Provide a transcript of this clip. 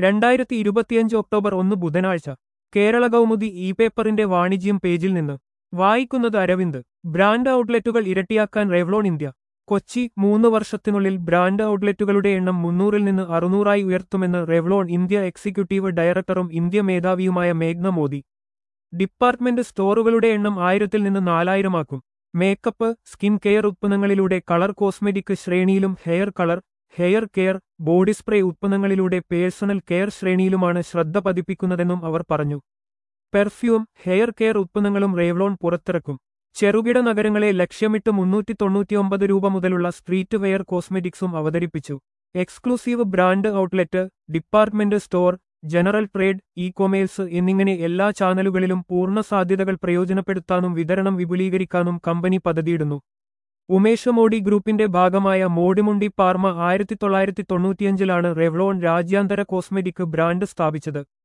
രണ്ടായിരത്തി ഇരുപത്തിയഞ്ച് ഒക്ടോബർ ഒന്ന് ബുധനാഴ്ച കേരള കൗമുദി ഇ പേപ്പറിന്റെ വാണിജ്യം പേജിൽ നിന്ന് വായിക്കുന്നത് അരവിന്ദ് ബ്രാൻഡ് ഔട്ട്ലെറ്റുകൾ ഇരട്ടിയാക്കാൻ റെവ്ലോൺ ഇന്ത്യ കൊച്ചി മൂന്ന് വർഷത്തിനുള്ളിൽ ബ്രാൻഡ് ഔട്ട്ലെറ്റുകളുടെ എണ്ണം മുന്നൂറിൽ നിന്ന് അറുന്നൂറായി ഉയർത്തുമെന്ന് റെവ്ലോൺ ഇന്ത്യ എക്സിക്യൂട്ടീവ് ഡയറക്ടറും ഇന്ത്യ മേധാവിയുമായ മേഘ്ന മോദി ഡിപ്പാർട്ട്മെന്റ് സ്റ്റോറുകളുടെ എണ്ണം ആയിരത്തിൽ നിന്ന് നാലായിരമാക്കും മേക്കപ്പ് സ്കിൻ കെയർ ഉത്പന്നങ്ങളിലൂടെ കളർ കോസ്മെറ്റിക് ശ്രേണിയിലും hair colour hair care body spray ഉത്പന്നങ്ങളിലൂടെ പേഴ്സണൽ കെയർ ശ്രേണിയിലുമാണ് ശ്രദ്ധ പതിപ്പിക്കുന്നതെന്നും അവർ പറഞ്ഞു പെർഫ്യൂം ഹെയർ കെയർ ഉത്പന്നങ്ങളും റേവ്ലോൺ പുറത്തിറക്കും ചെറുകിട നഗരങ്ങളെ ലക്ഷ്യമിട്ട് മുന്നൂറ്റി തൊണ്ണൂറ്റിയൊമ്പത് രൂപ മുതലുള്ള സ്ട്രീറ്റ് വെയർ കോസ്മെറ്റിക്സും അവതരിപ്പിച്ചു exclusive brand outlet department store general trade e commerce എന്നിങ്ങനെ എല്ലാ ചാനലുകളിലും പൂർണ്ണ സാധ്യതകൾ പ്രയോജനപ്പെടുത്താനും വിതരണം വിപുലീകരിക്കാനും കമ്പനി പദ്ധതിയിടുന്നു ഉമേഷ് മോഡി ഗ്രൂപ്പിന്റെ ഭാഗമായ മോഡിമുണ്ടി പാർമ ആയിരത്തി തൊള്ളായിരത്തി തൊണ്ണൂറ്റിയഞ്ചിലാണ് റെവ്ലോൺ രാജ്യാന്തര കോസ്മെറ്റിക് ബ്രാൻഡ് സ്ഥാപിച്ചത്